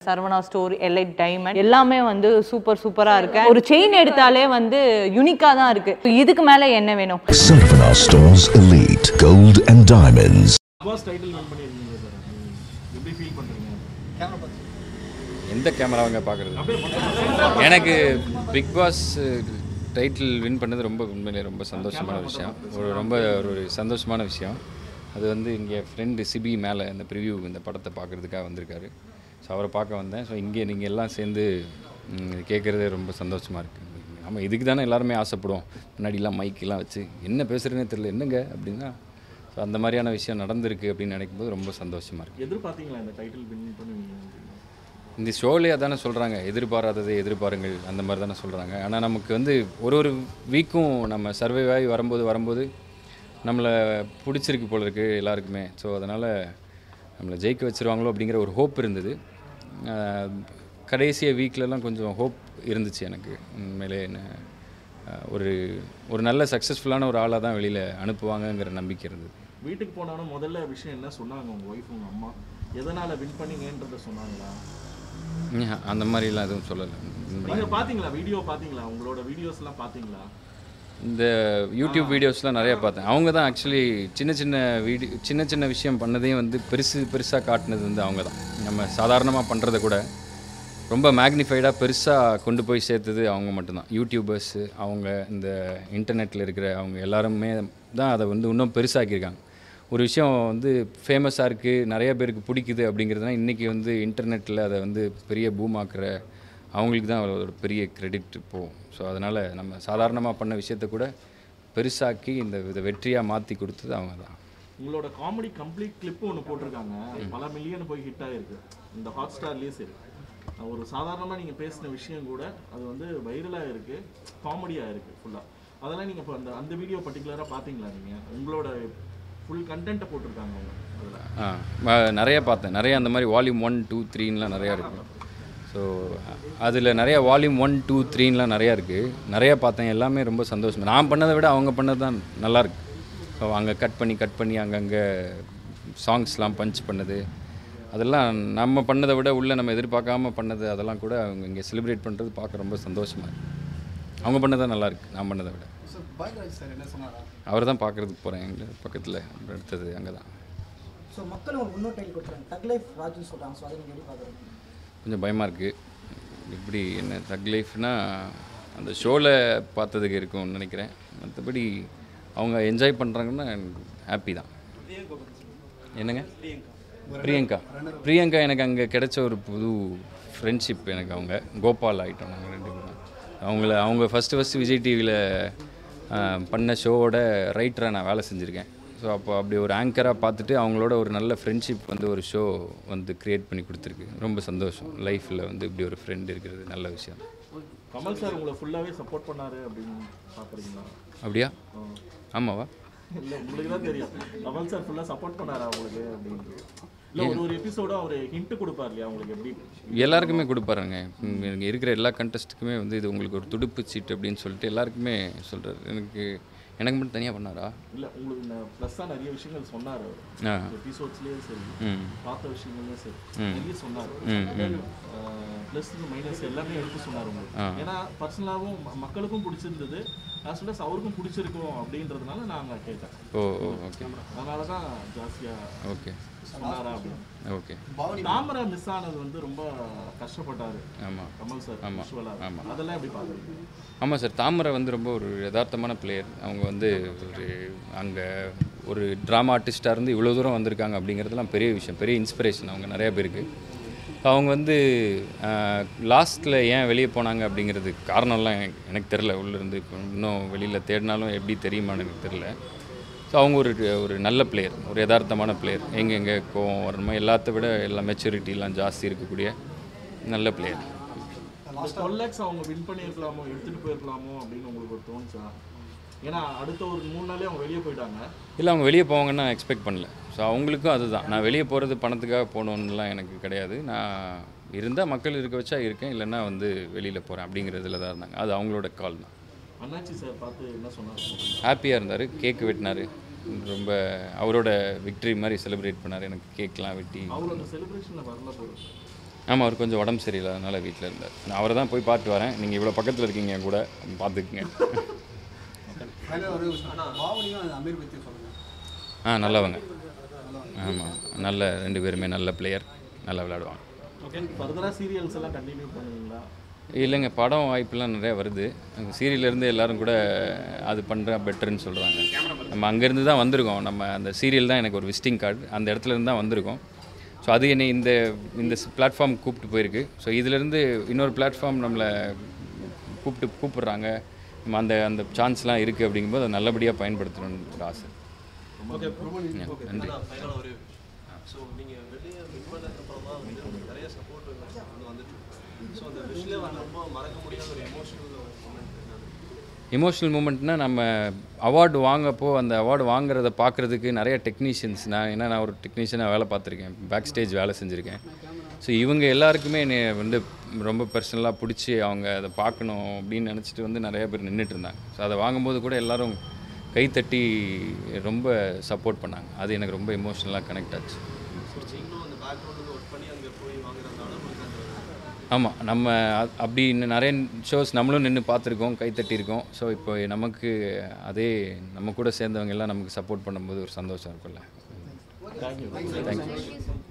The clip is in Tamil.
சரவணா ஸ்டோர் எலைட் டைமண்ட் எல்லாமே வந்து சூப்பர் சூப்பரா இருக்கு ஒரு செயின் எடுத்தாலே வந்து யூனிக்கா தான் இருக்கு இதுக்கு மேல என்ன வேணும் Sarvana Stores Elite Gold and Diamonds. Boss title win பண்ணியிருக்கீங்க சார் எப்படி ஃபீல் பண்ணுறீங்க எந்த கேமராவங்க பார்க்குறது எனக்கு பிக் பாஸ் டைட்டில் வின் பண்ணது ரொம்ப உண்மையிலே ரொம்ப சந்தோஷமான விஷயம் ஒரு ரொம்ப ஒரு சந்தோஷமான விஷயம் அது வந்து இங்கே ஃப்ரெண்டு சிபி மேலே இந்த ப்ரிவ்யூ இந்த படத்தை பார்க்குறதுக்காக வந்திருக்காரு ஸோ அவரை பார்க்க வந்தேன் ஸோ இங்கே நீங்கள் எல்லாம் சேர்ந்து கேட்குறதே ரொம்ப சந்தோஷமாக இருக்குது ஆமாம் இதுக்கு தானே எல்லாருமே ஆசைப்படுவோம் முன்னாடிலாம் மைக்கெல்லாம் வச்சு என்ன பேசுகிறேனே தெரியல என்னங்க அப்படின்னா ஸோ அந்த மாதிரியான விஷயம் நடந்திருக்கு அப்படின்னு நினைக்கும்போது ரொம்ப சந்தோஷமாக இருக்குது எதிர்பார்த்தீங்களா இந்த டைட்டில் வின் பண்ணுவீங்க இந்த ஷோலே அதானே சொல்கிறாங்க எதிர்பாராததை எதிர்பாருங்கள் அந்த மாதிரி தானே சொல்கிறாங்க ஆனால் நமக்கு வந்து ஒரு ஒரு வீக்கும் நம்ம சர்வைவ் ஆகி வரும்போது வரும்போது நம்மளை பிடிச்சிருக்கு போல இருக்குது எல்லாருக்குமே ஸோ அதனால் நம்மளை ஜெயிக்க வச்சிருவாங்களோ அப்படிங்கிற ஒரு ஹோப் இருந்தது ஆஹ் கடைசிய வீக்லலாம் கொஞ்சம் ஹோப் இருந்துச்சு எனக்கு உண்மையிலே என்ன ஆஹ் ஒரு ஒரு நல்ல சக்ஸஸ்ஃபுல்லான ஒரு ஆளாக தான் வெளியில் அனுப்புவாங்கங்கிற நம்பிக்கை இருந்தது வீட்டுக்கு போனவன முதல்ல விஷயம் என்ன சொன்னாங்க உங்கள் ஒய்ஃப் உங்கள் அம்மா எதனால் வின் பண்ணீங்கன்றத சொன்னாங்களா ம்ஹும். அந்த மாதிரிலாம் எதுவும் சொல்லலை நீங்கள் பார்த்தீங்களா வீடியோ பார்த்தீங்களா உங்களோட வீடியோஸ்லாம் பார்த்தீங்களா இந்த யூடியூப் வீடியோஸ்லாம் நிறைய பார்த்தேன் அவங்க தான் ஆக்சுவலி சின்ன சின்ன வீடியோ சின்ன சின்ன விஷயம் பண்ணதையும் வந்து பெருசு பெருசாக காட்டினது வந்து அவங்க தான் நம்ம சாதாரணமாக பண்ணுறத கூட ரொம்ப மேக்னிஃபைடாக பெருசாக கொண்டு போய் சேர்த்தது அவங்க மட்டும்தான் யூடியூபர்ஸு அவங்க இந்த இன்டர்நெட்டில் இருக்கிற அவங்க எல்லாருமே தான் அதை வந்து இன்னும் பெருசாக்கியிருக்காங்க ஒரு விஷயம் வந்து ஃபேமஸாக இருக்குது நிறைய பேருக்கு பிடிக்குது அப்படிங்கிறதுனா இன்றைக்கி வந்து இன்டர்நெட்டில் அதை வந்து பெரிய பூம் ஆக்குற அவங்களுக்கு தான் ஒரு பெரிய கிரெடிட் போகும் ஸோ அதனால் நம்ம சாதாரணமாக பண்ண விஷயத்தை கூட பெருசாக்கி இந்த இதை வெற்றியாக மாற்றி கொடுத்தது அவங்க தான் உங்களோட காமெடி கம்ப்ளீட் கிளிப் ஒன்று போட்டிருக்காங்க பல மில்லியன் போய் ஹிட் ஆகிருக்கு இந்த ஹாட் ஸ்டார்லேயே சரி ஒரு சாதாரணமாக நீங்கள் பேசின விஷயம் கூட அது வந்து வைரலாக இருக்குது காமெடியாக இருக்குது ஃபுல்லாக அதெல்லாம் நீங்கள் இப்போ அந்த அந்த வீடியோ பர்டிகுலராக பார்த்தீங்களா நீங்கள் உங்களோட ஃபுல் கண்டென்ட்டை போட்டிருக்காங்க அவங்க அதில் ஆ ம- நிறைய பார்த்தேன் நிறைய அந்த மாதிரி வால்யூம் ஒன் டூ த்ரீன்லாம் நிறையா இருக்குது ஸோ அதில் நிறைய வால்யூம் ஒன் டூ த்ரீன்லாம் நிறையா இருக்குது நிறைய பார்த்தேன் எல்லாமே ரொம்ப சந்தோஷம் நான் பண்ணதை விட அவங்க பண்ணது தான் நல்லாயிருக்கு ஸோ அங்கே கட் பண்ணி கட் பண்ணி அங்கங்கே சாங்ஸ்லாம் பஞ்ச் பண்ணது அதெல்லாம் நம்ம பண்ணதை விட உள்ளே நம்ம எதிர்பார்க்காம பண்ணது அதெல்லாம் கூட அவங்க இங்கே செலிப்ரேட் பண்ணுறது பார்க்க ரொம்ப சந்தோஷமாக இருக்குது அவங்க பண்ணதான் நல்லா இருக்கு நான் பண்ணதை விட அவர் தான் பார்க்குறதுக்கு போகிறேன் எங்கள் பக்கத்தில் அடுத்தது அங்கே தான் ஸோ மக்கள் உங்களுக்கு இன்னொரு டைட்டில் கொடுத்துறாங்க தக் லைஃப் ராஜுன்னு சொல்கிறாங்க ஸோ அதை நீங்கள் எப்படி பார்க்குறீங்க கொஞ்சம் பயமாக இருக்குது இப்படி என்ன தக் லைஃப்னா அந்த ஷோவில் பார்த்ததுக்கு இருக்கும்னு நினைக்கிறேன் மற்றபடி அவங்க என்ஜாய் பண்ணுறாங்கன்னா ஹாப்பி தான் என்னங்க பிரியங்கா பிரியங்கா எனக்கு அங்கே கிடைச்ச ஒரு புது ஃப்ரெண்ட்ஷிப் எனக்கு அவங்க கோபால் ஆகிட்டோம் நாங்கள் ரெண்டு பேரும் அவங்கள அவங்க ஃபஸ்ட்டு ஃபஸ்ட்டு விஜய் டிவியில் பண்ண ஷோவோட ரைட்டராக நான் வேலை செஞ்சுருக்கேன் ஸோ அப்போ அப்படி ஒரு ஆங்கராக பார்த்துட்டு அவங்களோட ஒரு நல்ல ஃப்ரெண்ட்ஷிப் வந்து ஒரு ஷோ வந்து க்ரியேட் பண்ணி கொடுத்துருக்கு ரொம்ப சந்தோஷம் லைஃப்பில் வந்து இப்படி ஒரு ஃப்ரெண்ட் இருக்கிறது நல்ல விஷயம் கமல் சார் உங்களை ஃபுல்லாகவே சப்போர்ட் பண்ணாரு அப்படின்னு பார்க்குறீங்களா அப்படியா ஆமாவா இல்லை உங்களுக்கு தான் தெரியும் கமல் சார் ஃபுல்லாக சப்போர்ட் பண்ணாரா உங்களுக்கு அப்படின்னு இல்லை ஒரு ஒரு எபிசோடும் அவர் ஹிண்ட் கொடுப்பார் இல்லையா உங்களுக்கு எப்படி எல்லாருக்குமே கொடுப்பாருங்க இங்கே இருக்கிற எல்லா கண்டஸ்ட்டுக்குமே வந்து இது உங்களுக்கு ஒரு துடுப்பு சீட்டு அப்படின்னு சொல்லிட்டு எல்லாருக்குமே சொல்கிறாரு எனக்கு எனக்கு மட்டும் தனியாக பண்ணாரா இல்லை உங்களுக்கு இந்த ப்ளஸ்ஸாக நிறைய விஷயங்கள் சொன்னார் அவர் ஆ எபிசோட்ஸ்லேயே சரி ம் பார்த்த விஷயங்களுமே சரி ம். நிறைய சொன்னார் ம் ம் ப்ளஸ் மைனஸ் எல்லாமே எடுத்து சொன்னார் உங்களுக்கு ஆ. ஏன்னா பர்சனலாகவும் மக்களுக்கும் பிடிச்சிருந்தது ஆஸ் வெல் அவருக்கும் பிடிச்சிருக்கும் அப்படின்றதுனால நான் கேட்டேன் ஓ ஓ ஓகே அதனால தான் ஜாஸ்தியாக ஓகே சொன்னாரா அப்படின்னு ஓகே தாமரை மிஸ் ஆனது வந்து ரொம்ப கஷ்டப்பட்டாரு ஆமாம் கமல் சார் ஆமா. விஷுவலா ஆமா. அதெல்லாம் எப்படி பார்க்குறீங்க ஆமாம் சார் தாமரை வந்து ரொம்ப ஒரு யதார்த்தமான பிளேயர் அவங்க வந்து ஒரு அங்கே ஒரு ட்ராமா ஆர்டிஸ்ட்டாக இருந்து இவ்வளோ தூரம் வந்திருக்காங்க அப்படிங்கிறதுலாம் பெரிய விஷயம் பெரிய இன்ஸ்பிரேஷன் அவங்க நிறைய பேருக்கு அவங்க வந்து லாஸ்ட்டில் ஏன் வெளியே போனாங்க அப்படிங்கிறது காரணம்லாம் எனக்கு எனக்கு தெரில உள்ளேருந்து இப்போ இன்னும் வெளியில் தேடினாலும் எப்படி தெரியுமான்னு எனக்கு தெரில ஸோ அவங்க ஒரு ஒரு நல்ல பிளேயர் ஒரு யதார்த்தமான பிளேயர் எங்கே எங்கே கோவம் வரணுமோ எல்லாத்த விட எல்லா மெச்சூரிட்டிலாம் ஜாஸ்தி இருக்கக்கூடிய நல்ல பிளேயர் இந்த டுவெல் லேக்ஸ் அவங்க வின் பண்ணியிருக்கலாமோ எடுத்துகிட்டு போயிருக்கலாமோ அப்படின்னு உங்களுக்கு ஒரு தோணுச்சா ஏன்னா அடுத்த ஒரு மூணு நாளே அவங்க வெளியே போயிட்டாங்க இல்லை அவங்க வெளியே போவாங்கன்னு நான் எக்ஸ்பெக்ட் பண்ணல ஸோ அவங்களுக்கும் அதுதான் நான் வெளியே போகிறது பணத்துக்காக போகணுன்னுலாம் எனக்கு கிடையாது நான் இருந்தால் மக்கள் இருக்க வச்சா இருக்கேன் இல்லைன்னா வந்து வெளியில் போகிறேன் அப்படிங்கிறதுல தான் இருந்தாங்க அது அவங்களோட கால் தான் அண்ணாச்சி சார் பார்த்து என்ன சொன்னார் ஹாப்பியாக இருந்தார் கேக் வெட்டினார் ரொம்ப அவரோட விக்ட்ரி மாதிரி செலிப்ரேட் பண்ணார் எனக்கு கேக்லாம் வெட்டி அவரோட செலிப்ரேஷனில் வரல போதும் ஆமாம் அவர் கொஞ்சம் உடம்பு சரியில்லாதனால வீட்டில் இருந்தார் நான் அவரை தான் போய் பார்த்து வரேன் நீங்கள் இவ்வளோ பக்கத்தில் இருக்கீங்க என் கூட பார்த்துக்குங்க ஒரு பாவனியும் அமீர் பற்றி சொல்லுங்கள் ஆ நல்லவங்க ஆமாம் நல்ல ரெண்டு பேருமே நல்ல பிளேயர் நல்லா விளையாடுவாங்க ஃபர்தராக சீரியல்ஸ் எல்லாம் கண்டினியூ பண்ணுவீங்களா இல்லைங்க படம் வாய்ப்பெல்லாம் நிறைய வருது சீரியல்லேருந்து எல்லாரும் கூட அது பண்ணுறா பெட்டர்னு சொல்கிறாங்க நம்ம அங்கேருந்து தான் வந்திருக்கோம் நம்ம அந்த சீரியல் தான் எனக்கு ஒரு விசிட்டிங் கார்டு அந்த இடத்துல இருந்து தான் வந்திருக்கோம் ஸோ அது என்னை இந்த இந்த பிளாட்ஃபார்ம் கூப்பிட்டு போயிருக்கு ஸோ இதிலேருந்து இன்னொரு பிளாட்ஃபார்ம் நம்மளை கூப்பிட்டு கூப்பிடுறாங்க நம்ம அந்த அந்த சான்ஸ்லாம் இருக்குது அப்படிங்கும்போது அதை நல்லபடியாக பயன்படுத்தணும்னு ஒரு ஆசை Yeah, நன்றி ஸோ நீங்கள் வெளியே வின் பண்ணதுக்கப்புறமா வந்து உங்களுக்கு நிறைய சப்போர்ட் வந்து வந்துட்டு ஸோ அந்த விஷயம் வந்து ரொம்ப மறக்க முடியாத ஒரு எமோஷனல் மூமெண்ட் எமோஷ்னல் மூமெண்ட்னா நம்ம அவார்டு வாங்கப்போ அந்த அவார்டு வாங்குறத பார்க்குறதுக்கு நிறைய டெக்னீஷியன்ஸ் நான் ஏன்னா நான் ஒரு டெக்னீஷியனாக வேலை பார்த்துருக்கேன் பேக் ஸ்டேஜ் வேலை செஞ்சுருக்கேன் ஸோ இவங்க எல்லாருக்குமே என்னை வந்து ரொம்ப பர்சனலாக பிடிச்சி அவங்க அதை பார்க்கணும் அப்படின்னு நினச்சிட்டு வந்து நிறைய பேர் நின்றுட்டு இருந்தாங்க ஸோ அதை வாங்கும்போது கூட எல்லாரும் கைத்தட்டி ரொம்ப சப்போர்ட் பண்ணாங்க அது எனக்கு ரொம்ப எமோஷ்னலாக கனெக்ட் ஆச்சு நீங்களும் அந்த பேக்ரவுண்டில் ஒர்க் பண்ணி அங்கே போய் வாங்குறதுனால உங்களுக்கு அந்த ஆமாம் நம்ம அ- அப்படி இன்னும் நிறைய ஷோஸ் நம்மளும் நின்று பார்த்துருக்கோம் கைத்தட்டியிருக்கோம் ஸோ இப்போ நமக்கு அதே நம்ம கூட சேர்ந்தவங்க எல்லாம் நமக்கு சப்போர்ட் பண்ணும்போது ஒரு சந்தோஷம் இருக்கும்ல தேங்க்யூ